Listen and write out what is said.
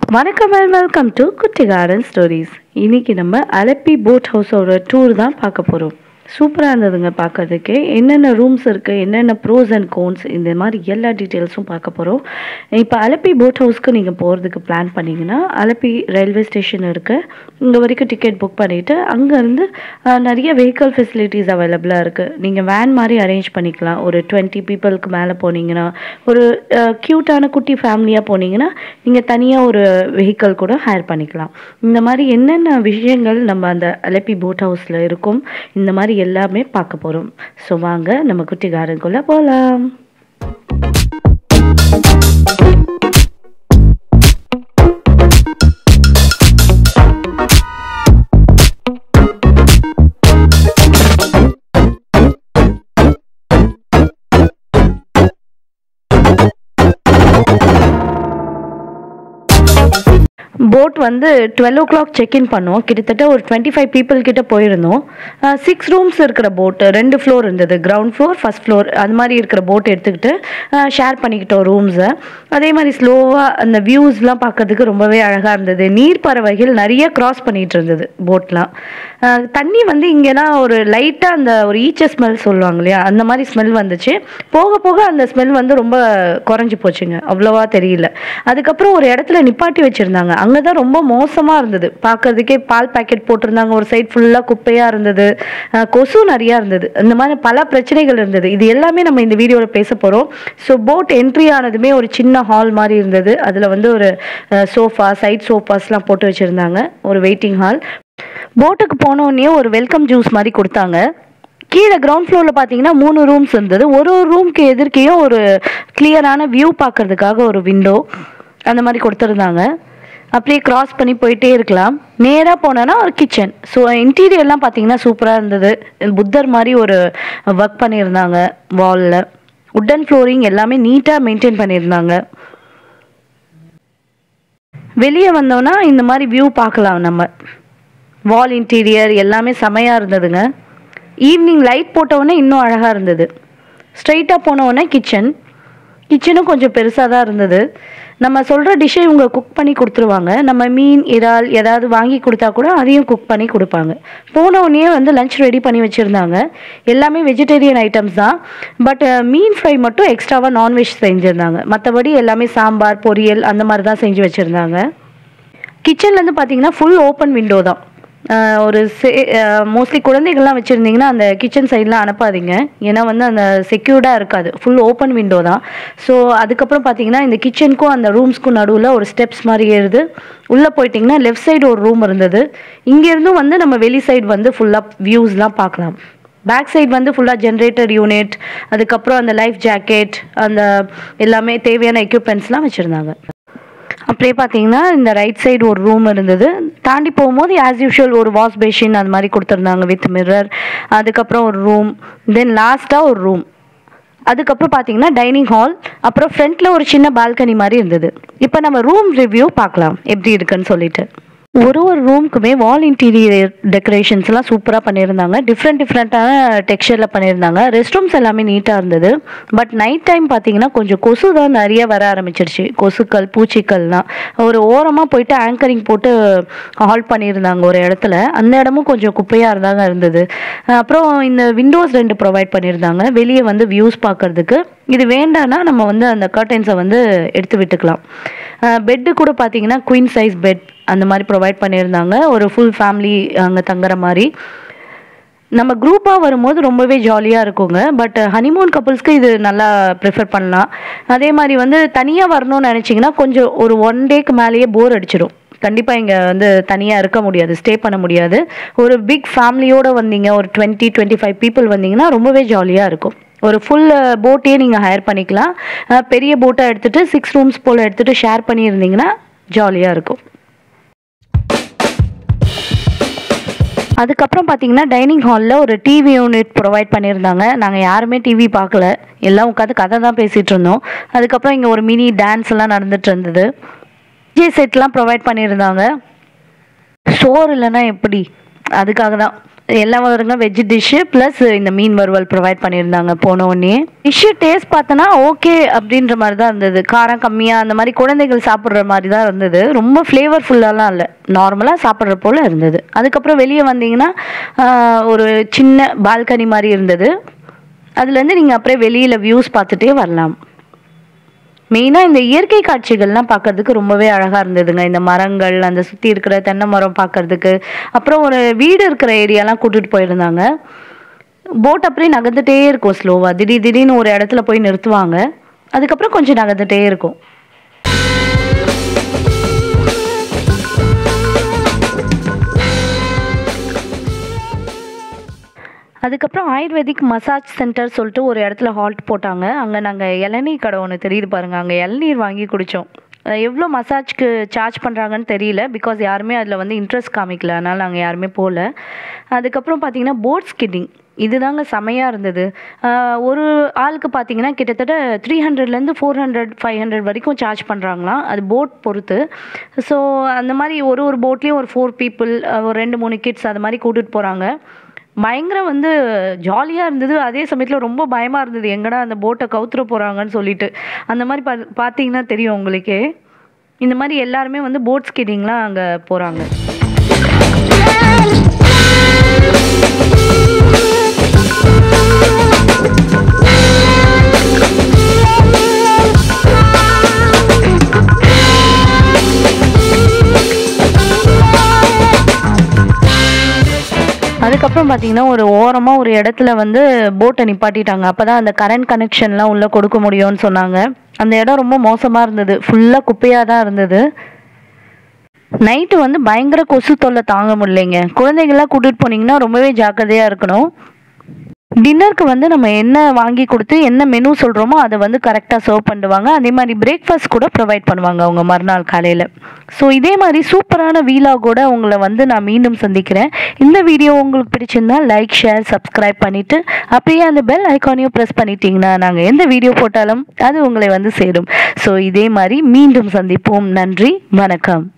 வணக்கம் and welcome to Kutty garden stories இன்னைக்கு நம்ம அலப்பி போட் ஹவுஸோட டூர் தான் பார்க்க போகிறோம் சூப்பராக இருந்ததுங்க பார்க்கறதுக்கு என்னென்ன ரூம்ஸ் இருக்குது என்னென்ன ப்ரோஸ் அண்ட் கோன்ஸ் இந்த மாதிரி எல்லா டீட்டெயில்ஸும் பார்க்க போகிறோம் இப்போ அலப்பி போட் ஹவுஸ்க்கு நீங்கள் போகிறதுக்கு பிளான் பண்ணிங்கன்னா அலப்பி ரயில்வே ஸ்டேஷன் இருக்குது இங்கே வரைக்கும் டிக்கெட் புக் பண்ணிவிட்டு அங்கேருந்து நிறைய வெஹிக்கல் ஃபெசிலிட்டிஸ் அவைலபிளாக இருக்குது நீங்கள் வேன் மாதிரி அரேஞ்ச் பண்ணிக்கலாம் ஒரு டுவெண்ட்டி பீப்புளுக்கு மேலே போனீங்கன்னா ஒரு க்யூட்டான குட்டி ஃபேமிலியாக போனீங்கன்னா நீங்கள் தனியாக ஒரு வெஹிக்கல் கூட ஹையர் பண்ணிக்கலாம் இந்த மாதிரி என்னென்ன விஷயங்கள் நம்ம அந்த அலப்பி போட் ஹவுஸில் இருக்கும் இந்த மாதிரி எல்லாமே பார்க்க போகிறோம் ஸோ வாங்க நம்ம குட்டி கார்டனுக்குள்ளே போகலாம் போட் வந்து டுவெல் ஓ கிளாக் செக்இன் பண்ணோம் கிட்டத்தட்ட ஒரு டுவெண்ட்டி ஃபைவ் பீப்புள் கிட்ட போயிருந்தோம் சிக்ஸ் ரூம்ஸ் இருக்கிற போட்டு ரெண்டு ஃப்ளோர் இருந்தது கிரவுண்ட் ஃப்ளோர் ஃபர்ஸ்ட் ஃப்ளோர் அது மாதிரி இருக்கிற போட் எடுத்துக்கிட்டு ஷேர் பண்ணிக்கிட்டோம் ரூம்ஸை அதே மாதிரி ஸ்லோவாக அந்த வியூஸ்லாம் பார்க்கறதுக்கு ரொம்பவே அழகாக இருந்தது நீர் பறவைகள் நிறைய கிராஸ் பண்ணிகிட்டு இருந்தது போட்லாம் தண்ணி வந்து இங்கெல்லாம் ஒரு லைட்டாக அந்த ஒரு ஈச்ச ஸ்மெல் சொல்லுவாங்க இல்லையா அந்த மாதிரி ஸ்மெல் வந்துச்சு போக போக அந்த ஸ்மெல் வந்து ரொம்ப குறைஞ்சி போச்சுங்க அவ்வளோவா தெரியல அதுக்கப்புறம் ஒரு இடத்துல நிப்பாட்டி வச்சுருந்தாங்க அங்கே தான் ரொம்ப மோசமாக இருந்தது பார்க்கறதுக்கே பால் பாக்கெட் போட்டிருந்தாங்க ஒரு சைட் ஃபுல்லாக குப்பையாக இருந்தது கொசு நிறையா இருந்தது இந்த மாதிரி பல பிரச்சனைகள் இருந்தது இது எல்லாமே நம்ம இந்த வீடியோவில் பேச போகிறோம் ஸோ போட் என்ட்ரி ஆனதுமே ஒரு சின்ன ஹால் மாதிரி இருந்தது அதில் வந்து ஒரு சோஃபா சைட் சோஃபாஸ்லாம் போட்டு வச்சுருந்தாங்க ஒரு வெயிட்டிங் ஹால் போட்டுக்கு போனோடனே ஒரு வெல்கம் ஜூஸ் மாதிரி கொடுத்தாங்க கீழே கிரவுண்ட் ஃப்ளோரில் பார்த்தீங்கன்னா மூணு ரூம்ஸ் இருந்தது ஒரு ஒரு ரூம்க்கு எதிர்க்கையும் ஒரு கிளியரான வியூ பார்க்கறதுக்காக ஒரு விண்டோ அந்த மாதிரி கொடுத்துருந்தாங்க அப்படியே கிராஸ் பண்ணி போயிட்டே இருக்கலாம் நேராக போனோன்னா ஒரு கிச்சன் ஸோ இன்டீரியர்லாம் பார்த்தீங்கன்னா சூப்பராக இருந்தது புத்தர் மாதிரி ஒரு ஒர்க் பண்ணியிருந்தாங்க வாலில் உட்டன் ஃப்ளோரிங் எல்லாமே நீட்டாக மெயின்டைன் பண்ணியிருந்தாங்க வெளியே வந்தோன்னா இந்த மாதிரி வியூ பார்க்கலாம் நம்ம வால் இன்டீரியர் எல்லாமே செமையாக இருந்ததுங்க ஈவினிங் லைட் போட்டவுடனே இன்னும் அழகாக இருந்தது ஸ்ட்ரைட்டாக போனவுடனே கிச்சன் கிச்சனும் கொஞ்சம் பெருசாக தான் இருந்தது நம்ம சொல்கிற டிஷ்ஷை இவங்க குக் பண்ணி கொடுத்துருவாங்க நம்ம மீன் இறால் ஏதாவது வாங்கி கொடுத்தா கூட அதையும் குக் பண்ணி கொடுப்பாங்க போனவுடனே வந்து லஞ்ச் ரெடி பண்ணி வச்சுருந்தாங்க எல்லாமே வெஜிடேரியன் ஐட்டம்ஸ் தான் பட் மீன் ஃப்ரை மட்டும் எக்ஸ்ட்ராவாக நான்வெஜ் செஞ்சுருந்தாங்க மற்றபடி எல்லாமே சாம்பார் பொரியல் அந்த மாதிரி தான் செஞ்சு வச்சுருந்தாங்க கிச்சன்லேருந்து பார்த்தீங்கன்னா ஃபுல் ஓப்பன் விண்டோ தான் ஒரு சே மோஸ்ட்லி குழந்தைகள்லாம் வச்சுருந்தீங்கன்னா அந்த கிச்சன் சைட்லாம் அனுப்பாதீங்க ஏன்னா வந்து அந்த செக்யூர்டாக இருக்காது ஃபுல் ஓப்பன் விண்டோ தான் ஸோ அதுக்கப்புறம் பார்த்தீங்கன்னா இந்த கிச்சனுக்கும் அந்த ரூம்ஸ்க்கும் நடுவில் ஒரு ஸ்டெப்ஸ் மாதிரி ஏறுது உள்ளே போயிட்டிங்கன்னா லெஃப்ட் சைடு ஒரு ரூம் இருந்தது இங்கேருந்தும் வந்து நம்ம வெளி சைடு வந்து ஃபுல்லாக வியூஸ்லாம் பார்க்கலாம் பேக் சைடு வந்து ஃபுல்லாக ஜென்ரேட்டர் யூனிட் அதுக்கப்புறம் அந்த லைஃப் ஜாக்கெட் அந்த எல்லாமே தேவையான எக்யூப்மெண்ட்ஸ்லாம் வச்சுருந்தாங்க அப்படியே பார்த்தீங்கன்னா இந்த ரைட் சைடு ஒரு ரூம் இருந்தது தாண்டி போகும்போது ஆஸ் யூஷுவல் ஒரு வாஷ் பேஷின் அந்த மாதிரி கொடுத்துருந்தாங்க வித் மிரர் அதுக்கப்புறம் ஒரு ரூம் தென் லாஸ்ட்டாக ஒரு ரூம் அதுக்கப்புறம் பார்த்தீங்கன்னா டைனிங் ஹால் அப்புறம் ஃப்ரண்ட்டில் ஒரு சின்ன பால்கனி மாதிரி இருந்தது இப்போ நம்ம ரூம் ரிவ்யூ பார்க்கலாம் எப்படி இருக்குன்னு சொல்லிட்டு ஒரு ஒரு ரூமுக்குமே வால் இன்டீரியர் டெக்கரேஷன்ஸ்லாம் சூப்பராக பண்ணியிருந்தாங்க டிஃப்ரெண்ட் டிஃப்ரெண்ட்டான டெக்ஸ்சரில் பண்ணியிருந்தாங்க ரெஸ்ட் ரூம்ஸ் எல்லாமே நீட்டாக இருந்தது பட் நைட் டைம் பார்த்தீங்கன்னா கொஞ்சம் கொசு தான் நிறைய வர ஆரம்பிச்சிருச்சு கொசுக்கள் பூச்சிக்கள்லாம் ஒரு ஓரமாக போயிட்டு ஆங்கரிங் போட்டு ஹால் பண்ணியிருந்தாங்க ஒரு இடத்துல அந்த இடமும் கொஞ்சம் குப்பையாக இருந்தாங்க இருந்தது அப்புறம் இந்த விண்டோஸ் ரெண்டு ப்ரொவைட் பண்ணியிருந்தாங்க வெளியே வந்து வியூஸ் பார்க்கறதுக்கு இது வேண்டான்னா நம்ம வந்து அந்த கர்டைன்ஸை வந்து எடுத்து விட்டுக்கலாம் பெட்டு கூட பார்த்தீங்கன்னா குயின் சைஸ் பெட் அந்த மாதிரி ப்ரொவைட் பண்ணியிருந்தாங்க ஒரு ஃபுல் ஃபேமிலி அங்கே தங்குற மாதிரி நம்ம குரூப்பாக வரும்போது ரொம்பவே ஜாலியாக இருக்குங்க பட் ஹனிமூன் கப்புள்ஸ்க்கு இது நல்லா ப்ரிஃபர் பண்ணலாம் அதே மாதிரி வந்து தனியாக வரணும்னு நினச்சிங்கன்னா கொஞ்சம் ஒரு ஒன் டேக்கு மேலேயே போர் அடிச்சிடும் கண்டிப்பாக இங்கே வந்து தனியாக இருக்க முடியாது ஸ்டே பண்ண முடியாது ஒரு பிக் ஃபேமிலியோடு வந்தீங்க ஒரு டுவெண்ட்டி டுவெண்ட்டி ஃபைவ் பீப்புள் வந்தீங்கன்னா ரொம்பவே ஜாலியாக இருக்கும் ஒரு ஃபுல் போட்டே நீங்கள் ஹையர் பண்ணிக்கலாம் பெரிய போட்டாக எடுத்துகிட்டு சிக்ஸ் ரூம்ஸ் போல் எடுத்துகிட்டு ஷேர் பண்ணியிருந்தீங்கன்னா ஜாலியாக இருக்கும் அதுக்கப்புறம் பார்த்தீங்கன்னா டைனிங் ஹாலில் ஒரு டிவி யூனிட் ப்ரொவைட் பண்ணியிருந்தாங்க நாங்கள் யாருமே டிவி பார்க்கல எல்லாம் உட்காந்து கதை தான் பேசிகிட்டு இருந்தோம் அதுக்கப்புறம் இங்கே ஒரு மினி டான்ஸ் எல்லாம் நடந்துட்டு இருந்தது டிஜே செட்லாம் ப்ரொவைட் பண்ணியிருந்தாங்க சோறு இல்லைன்னா எப்படி அதுக்காக தான் எல்லாம் வருங்க வெஜ் டிஷ்ஷு ப்ளஸ் இந்த மீன் வறுவல் ப்ரொவைட் பண்ணியிருந்தாங்க போன உடனே டிஷ்ஷு டேஸ்ட் பார்த்தோன்னா ஓகே அப்படின்ற மாதிரி தான் இருந்தது காரம் கம்மியாக அந்த மாதிரி குழந்தைகள் சாப்பிட்ற மாதிரி தான் இருந்தது ரொம்ப ஃப்ளேவர்ஃபுல்லாலாம் இல்லை நார்மலாக சாப்பிட்ற போல் இருந்தது அதுக்கப்புறம் வெளியே வந்தீங்கன்னா ஆஹ், ஒரு சின்ன பால்கனி மாதிரி இருந்தது அதுலேருந்து நீங்கள் அப்படியே வெளியில் வியூஸ் பார்த்துட்டே வரலாம் மெயினாக இந்த இயற்கை காட்சிகள்லாம் பார்க்கறதுக்கு ரொம்பவே அழகாக இருந்ததுங்க இந்த மரங்கள் அந்த சுற்றி இருக்கிற தென்னை மரம் பார்க்கறதுக்கு அப்புறம் ஒரு வீடு இருக்கிற ஏரியாலாம் கூட்டிகிட்டு போயிருந்தாங்க போட் அப்படியே நகர்ந்துட்டே இருக்கும் ஸ்லோவாக திடீர் திடீர்னு ஒரு இடத்துல போய் நிறுத்துவாங்க அதுக்கப்புறம் கொஞ்சம் நகர்ந்துட்டே இருக்கும் அதுக்கப்புறம் ஆயுர்வேதிக் மசாஜ் சென்டர் சொல்லிட்டு ஒரு இடத்துல ஹால்ட் போட்டாங்க அங்கே நாங்கள் இளநீர் கடை ஒன்று தெரியுது பாருங்கள் அங்கே இளநீர் வாங்கி குடித்தோம் எவ்வளோ மசாஜ்க்கு சார்ஜ் பண்ணுறாங்கன்னு தெரியல பிகாஸ் யாருமே அதில் வந்து இன்ட்ரெஸ்ட் காமிக்கல அதனால் நாங்கள் யாருமே போகல அதுக்கப்புறம் பார்த்தீங்கன்னா போட் ஸ்கிட்டிங் இதுதாங்க செமையாக இருந்தது ஆஹ் ஒரு ஆளுக்கு பார்த்தீங்கன்னா கிட்டத்தட்ட த்ரீ ஹண்ட்ரட்லேருந்து ஃபோர் ஹண்ட்ரட் ஃபைவ் ஹண்ட்ரட் வரைக்கும் சார்ஜ் பண்ணுறாங்களாம் அது போட் பொறுத்து ஸோ அந்த மாதிரி ஒரு ஒரு போட்லேயும் ஒரு ஃபோர் பீப்புள் ஒரு ரெண்டு மூணு கிட்ஸ் அது மாதிரி கூட்டிகிட்டு போகிறாங்க பயங்கரம் வந்து ஜாலியாக இருந்தது அதே சமயத்தில் ரொம்ப பயமாக இருந்தது எங்கடா அந்த போட்டை கவுத்துற போகிறாங்கன்னு சொல்லிட்டு அந்த மாதிரி பா பார்த்தீங்கன்னா தெரியும் உங்களுக்கே இந்த மாதிரி எல்லாருமே வந்து போட் ஸ்கிட்டிங்லாம் அங்கே போகிறாங்க அதுக்கப்புறம் பார்த்தீங்கன்னா ஒரு ஓரமாக ஒரு இடத்துல வந்து போட்டை நிப்பாட்டிட்டாங்க அப்போ தான் அந்த கரண்ட் கனெக்ஷன்லாம் உள்ளே கொடுக்க முடியும்னு சொன்னாங்க அந்த இடம் ரொம்ப மோசமாக இருந்தது ஃபுல்லாக குப்பையாக தான் இருந்தது நைட்டு வந்து பயங்கர கொசு தொல்லை தாங்க முடியலைங்க குழந்தைங்களாம் கூட்டிகிட்டு போனீங்கன்னா ரொம்பவே ஜாக்கிரதையாக இருக்கணும் டின்னருக்கு வந்து நம்ம என்ன வாங்கி கொடுத்து என்ன மெனு சொல்கிறோமோ அதை வந்து கரெக்டாக சர்வ் பண்ணுவாங்க அதே மாதிரி பிரேக்ஃபாஸ்ட் கூட ப்ரொவைட் பண்ணுவாங்க அவங்க மறுநாள் காலையில் ஸோ இதே மாதிரி சூப்பரான வீலாகோட உங்களை வந்து நான் மீண்டும் சந்திக்கிறேன் இந்த வீடியோ உங்களுக்கு பிடிச்சிருந்தா லைக் ஷேர் சப்ஸ்கிரைப் பண்ணிவிட்டு அப்படியே அந்த பெல் ஐக்கானையும் ப்ரெஸ் பண்ணிட்டீங்கன்னா நாங்கள் எந்த வீடியோ போட்டாலும் அது உங்களை வந்து சேரும் ஸோ இதே மாதிரி மீண்டும் சந்திப்போம் நன்றி வணக்கம்